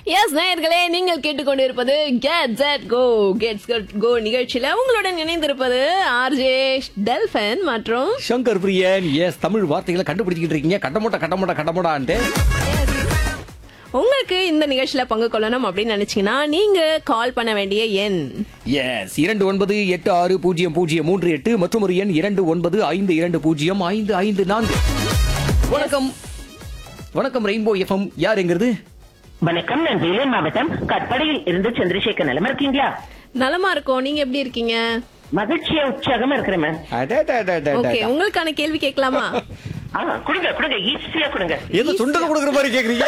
S நேயர்களே நீங்கள் கேட்டுக்கொண்டிருப்பது get set go get set go நிகழ்ச்சியில உங்களுடன் இணைந்திருப்பது ஆர்ஜே டெல்ஃபன் மற்றும் சங்கர் பிரியன் எஸ் தமிழ் வார்த்தைகளை கண்டுபிடிச்சிட்டு இருக்கீங்க கட்டமோட்டா கட்டமோட்டா கட்டமோட்டான்ட்டு உங்களுக்கு இந்த நிகழ்ச்சியில பங்கு கொள்ளணும் அப்படின்னு நினைச்சீங்கன்னா நீங்க கால் பண்ண வேண்டிய எண் எஸ் இரண்டு ஒன்பது எட்டு ஆறு பூஜ்ஜியம் பூஜ்ஜியம் மூன்று எட்டு மற்றும் ஒரு எண் இரண்டு ஒன்பது ஐந்து இரண்டு பூஜ்ஜியம் ஐந்து ஐந்து நான்கு வணக்கம் வணக்கம் ரெயின்போ எஃப்எம் யார் எங்கிறது வணக்கம் நான் வேலூர் மாவட்டம் கட்படையில் இருந்து சந்திரசேகர் நலமா இருக்கீங்களா நலமா இருக்கோம் நீங்க எப்படி இருக்கீங்க மகிழ்ச்சியா உற்சாகமா இருக்கிறேன் மேம் அடடடடடட. ஓகே உங்களுக்கான கேள்வி கேட்கலாமா ஆ, கொடுங்க கொடுங்க ஈஸியா கொடுங்க ஏதோ சுண்டல் கொடுக்குற மாதிரி கேக்குறீங்க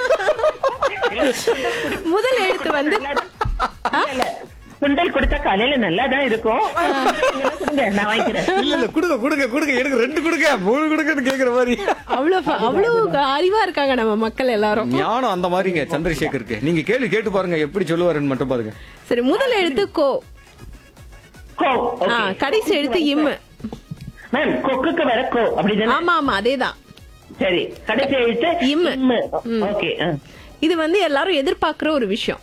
முதல் எழுத்து வந்து இல்ல, இல்ல. சுண்டல் கொடுத்தா காலையில நல்லா தான் இருக்கும் நீங்க கொடுங்க நான் வாங்கிக்கிறேன் இல்ல இல்ல கொடுங்க கொடுங்க கொடுங்க எனக்கு ரெண்டு கொடுங்க மூணு கொடுங்கன்னு கேக்குற மாதிரி அவ்வளவு அவ்வளவு அறிவா இருக்காங்க நம்ம மக்கள் எல்லாரும் ஞானம் அந்த மாதிரிங்க சந்திரசேகருக்கு நீங்க கேள்வி கேட்டு பாருங்க எப்படி சொல்லுவாருன்னு மட்டும் பாருங்க சரி முதல் எழுத்து கோ கோ ஆ, கடைசி எழுத்து இம் மேம் கொக்குக்கு வர கோ அப்படிதானே ஆமா ஆமா அதேதான் சரி கடைசி எழுத்து இம்மு. ஓகே இது வந்து எல்லாரும் எதிர்பார்க்கிற ஒரு விஷயம்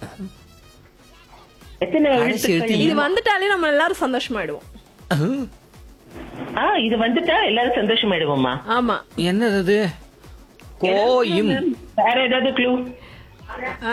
எத்தனை கடைசி எழுத்து எழுத்துக்கள் இது வந்துட்டாலே நம்ம எல்லாரும் சந்தோஷமாயிடுவோம் ஆ இது வந்துட்டா எல்லாரும் சந்தோஷமாயிடுவோமா ஆமா என்னது அது கோயும் வேற ஏதாவது க்ளூ ஆ,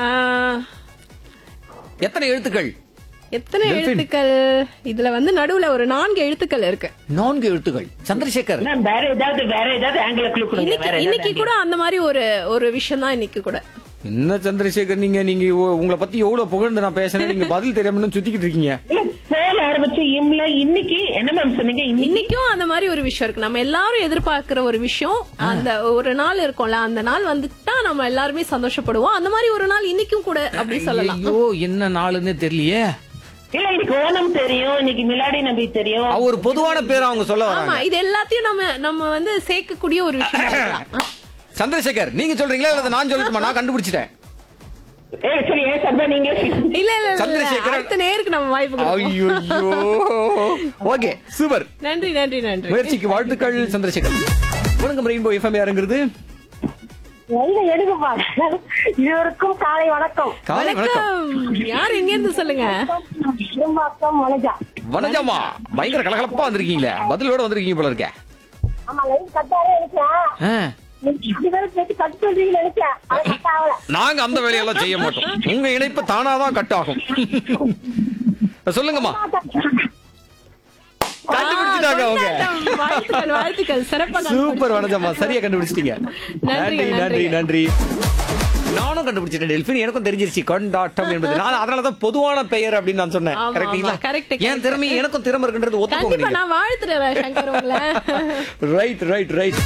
எத்தனை எழுத்துக்கள் எத்தனை Delphin. எழுத்துக்கள் இதுல வந்து நடுவுல ஒரு நான்கு எழுத்துக்கள் இருக்கு நான்கு எழுத்துக்கள் சந்திரசேகர் மேம் வேற ஏதாவது வேற ஏதாவது ஆங்கில க்ளூ கொடுங்க இன்னைக்கு வேற இன்னைக்கு ஏதாவது கூட அந்த மாதிரி ஒரு ஒரு விஷயம் தான் இன்னைக்கு கூட என்ன சந்திரசேகர் நீங்க நீங்க உ- உங்களை பத்தி எவ்வளவு புகழ்ந்து நான் பேசுறேன் நீங்க பதில் தெரியாம இன்னும் சுத்திக்கிட்டு இருக்கீங்க இல்ல, போல ஆரம்பிச்சு இம்ல இன்னைக்கு என்ன மேம் சொன்னீங்க இன்னைக்கு இன்னைக்கும் அந்த மாதிரி ஒரு விஷயம் இருக்கு நம்ம எல்லாரும் எதிர்பார்க்கிற ஒரு விஷயம் அந்த ஒரு நாள் இருக்கும்ல அந்த நாள் வந்துட்டா நம்ம எல்லாருமே சந்தோஷப்படுவோம் அந்த மாதிரி ஒரு நாள் இன்னைக்கும் கூட அப்படி சொல்லலாம் ஐயோ என்ன நாளுன்னு தெரியலையே இல்ல இன்னைக்கு ஓணம் தெரியும் இன்னைக்கு மிலாடி நபி தெரியும் அவ ஒரு பொதுவான பேர் அவங்க சொல்ல ஆமா வராங்க இது எல்லாத்தையும் நம்ம நம்ம வந்து சேர்க்கக்கூடிய ஒரு விஷயம் இருக்கலாம். சந்திரசேகர் நீங்க சொல்றீங்களா இல்ல நான் சொல்லட்டுமா நான் கண்டுபிடிச்சிட்டேன் ஏ சரி ஏன் சர்வா நீங்க இல்ல இல்ல, இல்ல இல்ல சந்திரசேகரன். அடுத்த நேருக்கு நம்ம வாய்ப்பு கொடுப்போம். ஐயோ ஓகே சூப்பர் நன்றி நன்றி நன்றி முயற்சிக்கு வாழ்த்துக்கள் சந்திரசேகர் வணக்கம் ரெயின்போ எஃப்எம் யாருங்கிறது எங்க எடுக்குப்பா இருவருக்கும் காலை வணக்கம் காலை வணக்கம் வணக்கம் யார் எங்க இருந்து சொல்லுங்க திரும்பாக்கம் வனஜா வனஜாமா பயங்கர கலகலப்பா வந்திருக்கீங்களே பதிலோட வந்திருக்கீங்க போல இருக்க ஆமா லைன் கட்டாவே நினைச்சேன் ஆ. ரெண்டு பேரும் சேர்த்து கட் சொல்றீங்கன்னு நினைச்சேன் அது கட் ஆகல நாங்க அந்த வேலையெல்லாம் செய்ய மாட்டோம் உங்க இணைப்பு தானாதான் கட் ஆகும் சொல்லுங்கம்மா கண்டுபிடிச்சிட்டாங்க அவங்க கொண்டாட்டம். வாழ்த்துக்கள் வாழ்த்துக்கள் சிறப்பா சூப்பர் வனஜாமா சரியா கண்டுபிடிச்சிட்டீங்க நன்றி, நன்றி நன்றி நன்றி நானும் கண்டுபிடிச்சிட்டேன் டெல்பின் எனக்கும் தெரிஞ்சிருச்சு கொண்டாட்டம் என்பது நான் அதனாலதான் பொதுவான பெயர் அப்படின்னு நான் சொன்னேன் ஆமா, கரெக்டுங்களா ஆமா, correct, என் correct. திறமை எனக்கும் திறமை இருக்குன்றது ஒத்துக்கோங்க கண்டிப்பா நீங்க நான் வாழ்த்துறேன் சங்கர் உங்களை ரைட் ரைட் ரைட்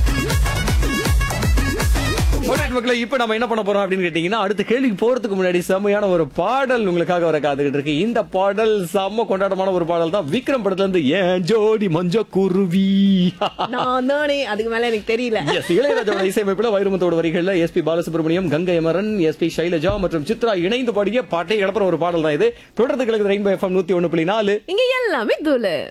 மக்களை இப்ப நம்ம என்ன பண்ண போறோம் அப்படின்னு கேட்டீங்கன்னா அடுத்த கேள்விக்கு போறதுக்கு முன்னாடி செம்மையான ஒரு பாடல் உங்களுக்காக வர காத்துக்கிட்டு இருக்கு இந்த பாடல் செம்ம கொண்டாட்டமான ஒரு பாடல் தான் விக்ரம் படத்துல இருந்து ஏன் ஜோடி மஞ்ச குருவி நான் தானே அதுக்கு மேல எனக்கு தெரியல Yes, இளையராஜாவோட இசையமைப்புல வைரமுத்தோட வரிகள்ல எஸ்பி பாலசுப்ரமணியம் கங்கை அமரன் எஸ்பி சைலஜா மற்றும் சித்ரா இணைந்து பாடிய பாட்டை இழப்புற ஒரு பாடல் தான் இது தொடர்ந்து கிழக்கு ரெயின்போ எஃப்எம் நூத்தி ஒண்ணு புள்ளி நாலு இங்க எல்லாமே தூளு